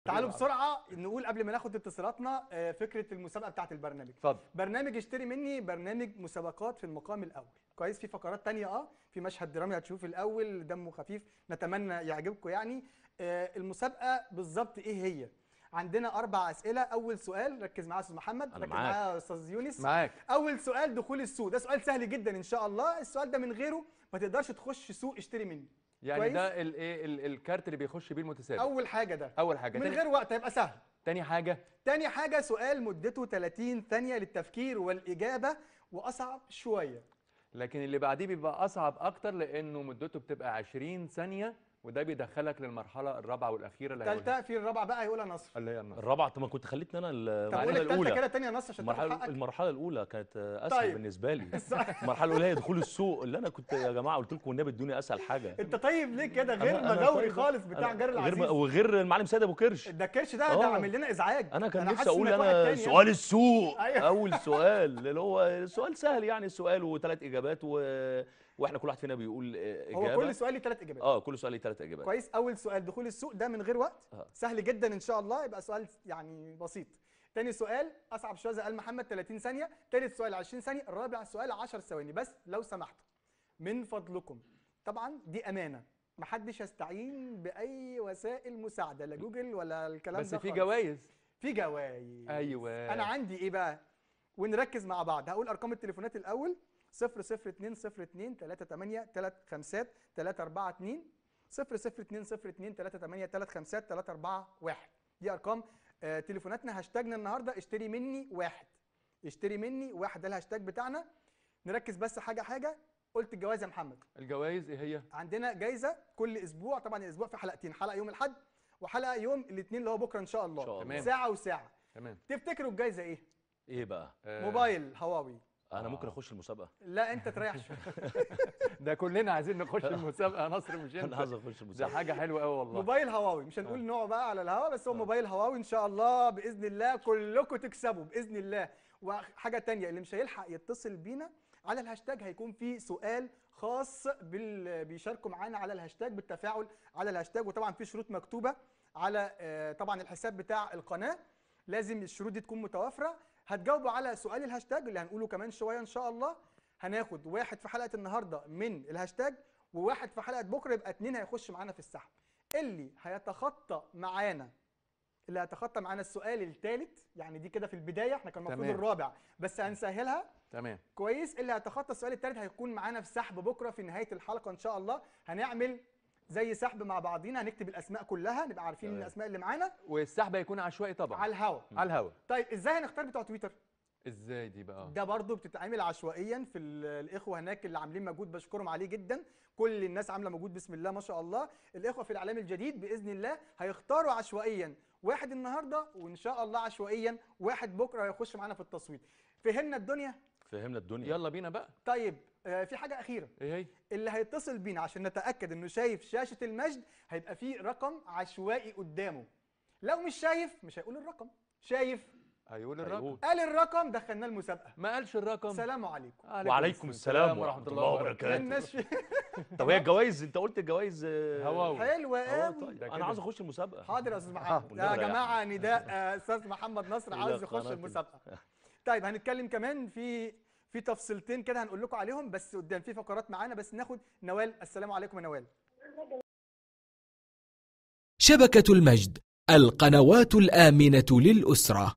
تعالوا بسرعه نقول قبل ما ناخد اتصالاتنا آه، فكره المسابقه بتاعه البرنامج اتفضل برنامج اشتري مني برنامج مسابقات في المقام الاول كويس في فقرات تانية اه في مشهد درامي هتشوف الاول دمه خفيف نتمنى يعجبكم يعني آه المسابقه بالظبط ايه هي عندنا اربع اسئله اول سؤال ركز معايا يا استاذ محمد أنا ركز معاك. معايا يا استاذ يونس معاك اول سؤال دخول السوق ده سؤال سهل جدا ان شاء الله السؤال ده من غيره ما تقدرش تخش سوق اشتري مني يعني كويس. ده الايه ال- الكارت اللي بيخش بيه المتسابق اول حاجه ده اول حاجه من تاني, غير وقت هيبقى سهل تاني حاجه تاني حاجة سؤال مدته 30 ثانية للتفكير والإجابة وأصعب شوية لكن اللي بعديه بيبقى اصعب اكتر لانه مدته بتبقى 20 ثانيه وده بيدخلك للمرحله الرابعه والاخيره اللي هيقولها التالتة في الرابعة بقى هيقولها نصر اللي هي النصر الرابعه طب ما كنت خليتني انا طب قول المرحله التالتة الاولى كده التانية نصر عشان تاخد المرحله حقك المرحله الاولى كانت اسهل طيب. بالنسبه لي المرحله الاولى هي دخول السوق اللي انا كنت يا جماعه قلت لكم والنبي ادوني اسهل حاجه أنت طيب ليه كده غير أنا- أنا مغاوري طيب. خالص بتاع أنا- جار غير العزيز م- وغير المعلم سيد ابو كرش ده الكرش ده ده آه. عامل لنا إزعاج انا كان حاسس نفسي اقول إنك واحد انا تاني يعني. سؤال السوق أيوة. اول سؤال اللي هو سؤال سهل يعني سؤال وثلاث اجابات و... واحنا كل واحد فينا بيقول آه، هو اجابه كل سؤال ليه ثلاث إجابات اه كل سؤال ليه ثلاث اجابات كويس أول سؤال دخول السوق ده من غير وقت آه. سهل جدا إن شاء الله يبقى سؤال يعني بسيط تاني سؤال أصعب شوية زي قال محمد 30 ثانية تالت سؤال 20 ثانية الرابع سؤال 10 ثواني بس لو سمحتوا من فضلكم طبعا دي امانه محدش يستعين باي وسائل مساعده لا جوجل ولا الكلام بس ده في خالص. جوائز في جوائز ايوه انا عندي ايه بقى ونركز مع بعض هقول ارقام التليفونات الاول 00202 38 35 342 00202 38 35 341 دي ارقام آه تليفوناتنا هاشتاجنا النهارده اشتري مني واحد اشتري مني واحد ده الهاشتاج بتاعنا نركز بس حاجه حاجه قلت الجواز يا محمد الجوائز ايه هي عندنا جايزه كل اسبوع طبعا الاسبوع في حلقتين حلقه يوم الاحد وحلقه يوم الاثنين اللي هو بكره ان شاء الله إن شاء الله. تمام. ساعه وساعه تمام تفتكروا الجايزه ايه ايه بقى آه، موبايل هواوي انا ممكن آه. اخش المسابقه لا انت تريح شويه ده كلنا عايزين نخش المسابقه يا نصر مش انا انت عايز اخش ده المسابقه حاجه حلوه قوي والله موبايل هواوي مش هنقول نوعه بقى على الهوا بس هو آه. موبايل هواوي ان شاء الله باذن الله كلكم تكسبوا باذن الله وحاجه تانية اللي مش هيلحق يتصل بينا على الهاشتاج هيكون في سؤال خاص بال... بيشاركوا معانا على الهاشتاج بالتفاعل على الهاشتاج وطبعا في شروط مكتوبه على آه، طبعا الحساب بتاع القناه لازم الشروط دي تكون متوافره هتجاوبوا على سؤال الهاشتاج اللي هنقوله كمان شويه ان شاء الله هناخد واحد في حلقه النهارده من الهاشتاج وواحد في حلقه بكره يبقى اتنين هيخش معانا في السحب اللي هيتخطى معانا اللي هيتخطى معانا السؤال الثالث يعني دي كده في البدايه احنا كان المفروض تمام. الرابع بس هنسهلها تمام كويس اللي هيتخطى السؤال الثالث هيكون معانا في سحب بكره في نهايه الحلقه ان شاء الله هنعمل زي سحب مع بعضينا هنكتب الاسماء كلها نبقى عارفين تمام. الاسماء اللي معانا والسحب هيكون عشوائي طبعا على الهوا على الهوا طيب ازاي هنختار بتوع تويتر ازاي دي بقى ده برضو بتتعمل عشوائيا في ال- الاخوه هناك اللي عاملين مجهود بشكرهم عليه جدا كل الناس عامله مجهود بسم الله ما شاء الله الاخوه في الاعلام الجديد باذن الله هيختاروا عشوائيا واحد النهارده وان شاء الله عشوائيا واحد بكره هيخش معانا في التصويت فهمنا الدنيا فهمنا الدنيا يلا بينا بقى طيب آه في حاجه اخيره ايه هي اللي هيتصل بينا عشان نتاكد انه شايف شاشه المجد هيبقى فيه رقم عشوائي قدامه لو مش شايف مش هيقول الرقم شايف هيقول الرقم هيقول. قال الرقم دخلناه المسابقه ما قالش الرقم سلام عليكم وعليكم السلام ورحمه الله وبركاته الناس في طب هي الجوائز انت قلت الجوائز آه، هواوي. حلوه اه قوي طيب ده انا كده. عاوز اخش المسابقه حاضر يا استاذ محمد والنبي يا ريحني. جماعه نداء آه، استاذ محمد نصر إلى عاوز يخش قناة المسابقه طيب هنتكلم كمان في في تفصيلتين كده هنقول لكم عليهم بس قدام في فقرات معانا بس ناخد نوال السلام عليكم يا نوال شبكة المجد القنوات الآمنة للأسرة